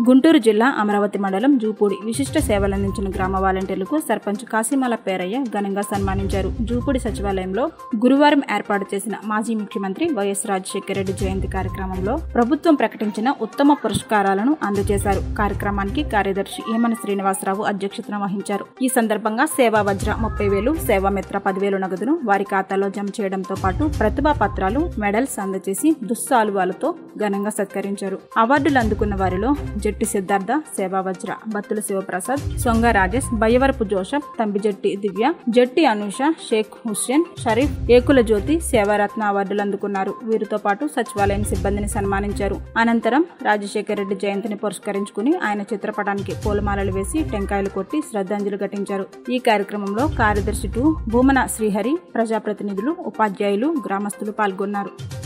గుంటూరు జిల్లా అమరావతి మండలం జూపూడి విశిష్ట సేవలందించిన గ్రామ వాలంటీర్లకు సర్పంచ్ కాసిమాల పేరయ్య ఘనంగా సన్మానించారు జూపూడి సచివాలయంలో గురువారం ఏర్పాటు చేసిన మాజీ ముఖ్యమంత్రి వైఎస్ రాజశేఖర రెడ్డి జయంతి కార్యక్రమంలో ప్రభుత్వం ప్రకటించిన ఉత్తమ పురస్కారాలను అందజేశారు కార్యక్రమానికి కార్యదర్శి ఏమన శ్రీనివాసరావు అధ్యక్షతన వహించారు ఈ సందర్భంగా సేవా వజ్ర ముప్పై వేలు సేవామిత్ర పదివేలు నగదును వారి ఖాతాలో జమ చేయడంతో పాటు ప్రతిభా పత్రాలు మెడల్స్ అందజేసి దుస్సాలువాలతో ఘనంగా సత్కరించారు అవార్డులు అందుకున్న వారిలో జట్టి సిద్ధార్థ సేవా వజ్ర బత్తుల శివప్రసాద్ సొంగ రాజేష్ బయ్యవరపు జోషప్ తంబిజట్టి దివ్య జట్టి అనూష షేక్ హుస్సేన్ షరీఫ్ ఏకుల జ్యోతి సేవారత్న అవార్డులు అందుకున్నారు వీరితో పాటు సచివాలయం సిబ్బందిని సన్మానించారు అనంతరం రాజశేఖర రెడ్డి జయంతిని పురస్కరించుకుని ఆయన చిత్రపటానికి పూలమాలలు వేసి టెంకాయలు కొట్టి శ్రద్ధాంజలి ఘటించారు ఈ కార్యక్రమంలో కార్యదర్శి టు భూమన శ్రీహరి ప్రజాప్రతినిధులు ఉపాధ్యాయులు గ్రామస్తులు పాల్గొన్నారు